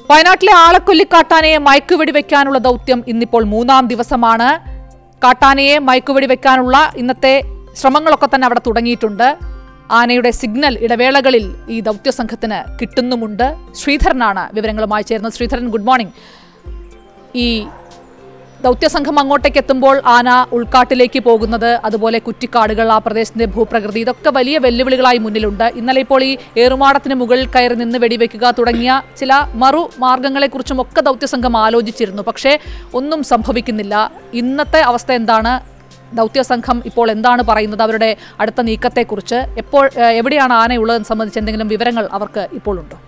വയനാട്ടിലെ ആളക്കൊല്ലി കാട്ടാനയെ മയക്കുവെടി വെക്കാനുള്ള ദൗത്യം ഇന്നിപ്പോൾ മൂന്നാം ദിവസമാണ് കാട്ടാനയെ മയക്കുവെടി വെക്കാനുള്ള ഇന്നത്തെ ശ്രമങ്ങളൊക്കെ തന്നെ അവിടെ തുടങ്ങിയിട്ടുണ്ട് ആനയുടെ സിഗ്നൽ ഇടവേളകളിൽ ഈ ദൗത്യ സംഘത്തിന് കിട്ടുന്നുമുണ്ട് ശ്രീധരനാണ് വിവരങ്ങളുമായി ചേർന്നത് ശ്രീധരൻ ഗുഡ് മോർണിംഗ് ഈ ദൗത്യസംഘം അങ്ങോട്ടേക്ക് എത്തുമ്പോൾ ആന ഉൾക്കാട്ടിലേക്ക് പോകുന്നത് അതുപോലെ കുറ്റിക്കാടുകൾ ആ പ്രദേശത്തിന്റെ ഭൂപ്രകൃതി ഇതൊക്കെ വലിയ വെല്ലുവിളികളായി മുന്നിലുണ്ട് ഇന്നലെ ഇപ്പോൾ ഈ ഏറുമാടത്തിന് മുകളിൽ കയറി നിന്ന് വെടിവെക്കുക തുടങ്ങിയ ചില മറു മാർഗങ്ങളെക്കുറിച്ചും ഒക്കെ ദൗത്യസംഘം ആലോചിച്ചിരുന്നു പക്ഷേ ഒന്നും സംഭവിക്കുന്നില്ല ഇന്നത്തെ അവസ്ഥ എന്താണ് ദൗത്യസംഘം ഇപ്പോൾ എന്താണ് പറയുന്നത് അവരുടെ അടുത്ത നീക്കത്തെക്കുറിച്ച് എപ്പോൾ ഏഹ്, എവിടെയാണ് ആനയുള്ളതെന്ന് സംബന്ധിച്ച് എന്തെങ്കിലും വിവരങ്ങൾ അവർക്ക് ഇപ്പോൾ ഉണ്ടോ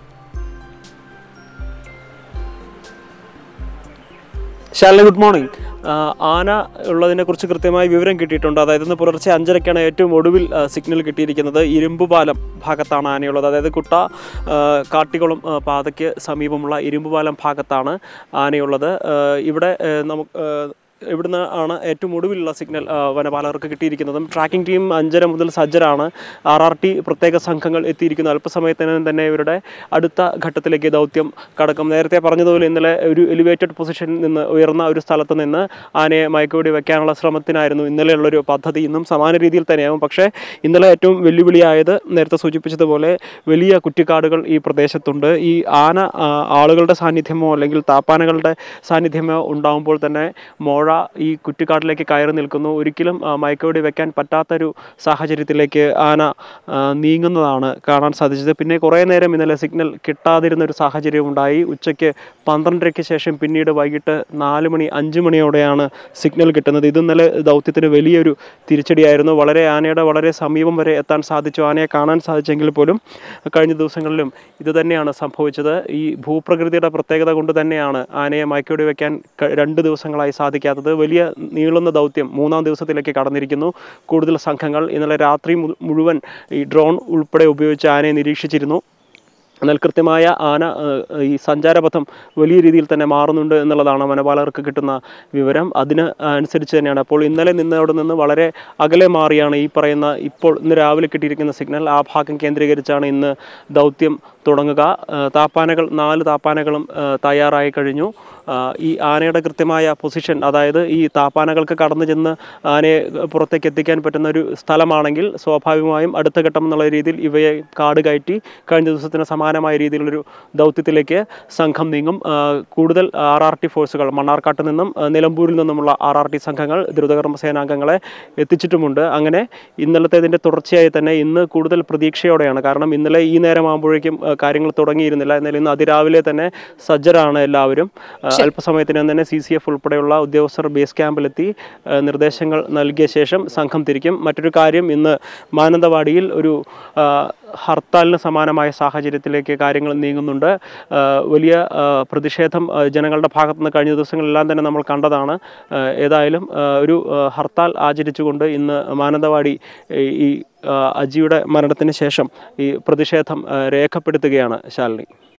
ശാലിനി ഗുഡ് മോർണിംഗ് ആ, ആന ഉള്ളതിനെ കുറിച്ച് കൃത്യമായി വിവരം കിട്ടിയിട്ടുണ്ട് അതായത് ഇന്ന് പുലർച്ചെ അഞ്ചരയ്ക്കാണ് ഏറ്റവും ഒടുവിൽ ആ, സിഗ്നൽ കിട്ടിയിരിക്കുന്നത് ഇരുമ്പുപാലം ഭാഗത്താണ് ആനയുള്ളത് അതായത് കുട്ട ആ, കാട്ടിക്കുളം ആ, പാതയ്ക്ക് സമീപമുള്ള ഇരുമ്പുപാലം ഭാഗത്താണ് ആനയുള്ളത് ആ, ഇവിടെ ആ, നമുക്ക് ആ, ഇവിടുന്ന് ആണ് ഏറ്റവും ഒടുവിലുള്ള സിഗ്നൽ ആ, വനപാലകർക്ക് കിട്ടിയിരിക്കുന്നതും ട്രാക്കിംഗ് ടീം അഞ്ചര മുതൽ സജ്ജരാണ് ആർ ആർ ടി പ്രത്യേക സംഘങ്ങൾ എത്തിയിരിക്കുന്നു അല്പസമയത്തിനകം തന്നെ ഇവരുടെ അടുത്ത ഘട്ടത്തിലേക്ക് ദൗത്യം കടക്കും നേരത്തെ പറഞ്ഞതുപോലെ ഇന്നലെ ഒരു എലിവേറ്റഡ് പൊസിഷനിൽ നിന്ന് ഉയർന്ന ഒരു സ്ഥലത്ത് നിന്ന് ആനയെ മയക്കുവെടി വെക്കാനുള്ള ശ്രമത്തിനായിരുന്നു ഇന്നലെയുള്ളൊരു പദ്ധതി ഇന്നും സമാന രീതിയിൽ തന്നെയാകും പക്ഷേ ഇന്നലെ ഏറ്റവും വെല്ലുവിളിയായത് നേരത്തെ സൂചിപ്പിച്ചതുപോലെ വലിയ കുറ്റിക്കാടുകൾ ഈ പ്രദേശത്തുണ്ട് ഈ ആന ആ, ആളുകളുടെ സാന്നിധ്യമോ അല്ലെങ്കിൽ താപ്പാനകളുടെ സാന്നിധ്യമോ ഉണ്ടാകുമ്പോൾ തന്നെ മോഴ ഈ കുറ്റിക്കാട്ടിലേക്ക് കയറി നിൽക്കുന്നു ഒരിക്കലും ആ, മയക്കുവെടി വെക്കാൻ പറ്റാത്തൊരു സാഹചര്യത്തിലേക്ക് ആന ആ, നീങ്ങുന്നതാണ് കാണാൻ സാധിച്ചത് പിന്നെ കുറേ നേരം ഇന്നലെ സിഗ്നൽ കിട്ടാതിരുന്ന ഒരു സാഹചര്യം ഉണ്ടായി ഉച്ചയ്ക്ക് പന്ത്രണ്ടരയ്ക്ക് ശേഷം പിന്നീട് വൈകിട്ട് നാല് മണി അഞ്ച് മണിയോടെയാണ് സിഗ്നൽ കിട്ടുന്നത് ഇത് ഇന്നലെ ദൗത്യത്തിന് വലിയൊരു തിരിച്ചടിയായിരുന്നു വളരെ ആനയുടെ വളരെ സമീപം വരെ എത്താൻ സാധിച്ചു ആനയെ കാണാൻ സാധിച്ചെങ്കിൽ പോലും കഴിഞ്ഞ ദിവസങ്ങളിലും ഇത് തന്നെയാണ് സംഭവിച്ചത് ഈ ഭൂപ്രകൃതിയുടെ പ്രത്യേകത കൊണ്ട് തന്നെയാണ് ആനയെ മയക്കുവെടി വെക്കാൻ ക- രണ്ട് ദിവസങ്ങളായി സാധിക്കാത്തത് വലിയ നീളുന്ന ദൗത്യം മൂന്നാം ദിവസത്തിലേക്ക് കടന്നിരിക്കുന്നു കൂടുതൽ സംഘങ്ങൾ ഇന്നലെ രാത്രി മു- മുഴുവൻ ഈ ഡ്രോൺ ഉൾപ്പെടെ ഉപയോഗിച്ച് ആനയെ നിരീക്ഷിച്ചിരുന്നു എന്നാൽ കൃത്യമായ ആന ഏഹ്, ഈ സഞ്ചാരപഥം വലിയ രീതിയിൽ തന്നെ മാറുന്നുണ്ട് എന്നുള്ളതാണ് വനപാലകർക്ക് കിട്ടുന്ന വിവരം അതിന് അനുസരിച്ച് തന്നെയാണ് അപ്പോൾ ഇന്നലെ നിന്നവിടെ നിന്ന് വളരെ അകലെ മാറിയാണ് ഈ പറയുന്ന ഇപ്പോൾ ഇന്ന് രാവിലെ കിട്ടിയിരിക്കുന്ന സിഗ്നൽ ആ ഭാഗം കേന്ദ്രീകരിച്ചാണ് ഇന്ന് ദൗത്യം തുടങ്ങുക ഏഹ്, താപ്പാനകൾ നാല് താപ്പാനകളും ഏഹ്, തയ്യാറായി കഴിഞ്ഞു ആഹ്, ഈ ആനയുടെ കൃത്യമായ പൊസിഷൻ അതായത് ഈ താപ്പാനകൾക്ക് കടന്നു ചെന്ന് ആനയെ പുറത്തേക്ക് എത്തിക്കാൻ പറ്റുന്ന ഒരു സ്ഥലമാണെങ്കിൽ സ്വാഭാവികമായും അടുത്ത ഘട്ടം എന്നുള്ള രീതിയിൽ ഇവയെ കാട് കയറ്റി കഴിഞ്ഞ ദിവസത്തിന് സമാനമായ രീതിയിലുള്ളൊരു ദൗത്യത്തിലേക്ക് സംഘം നീങ്ങും ആഹ്, കൂടുതൽ ആർ ആർ ടി ഫോഴ്സുകൾ മണ്ണാർക്കാട്ട് നിന്നും ആഹ്, നിലമ്പൂരിൽ നിന്നുമുള്ള ആർ ആർ ടി സംഘങ്ങൾ ദ്രുതകർമ്മ സേനാംഗങ്ങളെ എത്തിച്ചിട്ടുമുണ്ട് അങ്ങനെ ഇന്നലത്തേതിൻ്റെ തുടർച്ചയായി തന്നെ ഇന്ന് കൂടുതൽ പ്രതീക്ഷയോടെയാണ് കാരണം ഇന്നലെ ഈ നേരമാകുമ്പോഴേക്കും ആഹ്, കാര്യങ്ങൾ തുടങ്ങിയിരുന്നില്ല എന്നാൽ ഇന്ന് അതിരാവിലെ തന്നെ സജ്ജരാണ് എല്ലാവരും ആഹ്, അല്പസമയത്തിനകം തന്നെ സി സി എഫ് ഉൾപ്പെടെയുള്ള ഉദ്യോഗസ്ഥർ ബേസ് ക്യാമ്പിലെത്തി ആഹ്, നിർദ്ദേശങ്ങൾ നൽകിയ ശേഷം സംഘം തിരിക്കും മറ്റൊരു കാര്യം ഇന്ന് മാനന്തവാടിയിൽ ഒരു ആഹ്, ഹർത്താലിന് സമാനമായ സാഹചര്യത്തിലേക്ക് കാര്യങ്ങൾ നീങ്ങുന്നുണ്ട് ആഹ്, വലിയ ആഹ്, പ്രതിഷേധം ആഹ്, ജനങ്ങളുടെ ഭാഗത്തു നിന്ന് കഴിഞ്ഞ ദിവസങ്ങളെല്ലാം തന്നെ നമ്മൾ കണ്ടതാണ് ആഹ്, ഏതായാലും ആഹ്, ഒരു ആഹ്, ഹർത്താൽ ആചരിച്ചുകൊണ്ട് ഇന്ന് മാനന്തവാടി ഈ- ഈ ആഹ്, അജിയുടെ മരണത്തിന് ശേഷം ഈ പ്രതിഷേധം ആഹ്, രേഖപ്പെടുത്തുകയാണ് ശാലിനി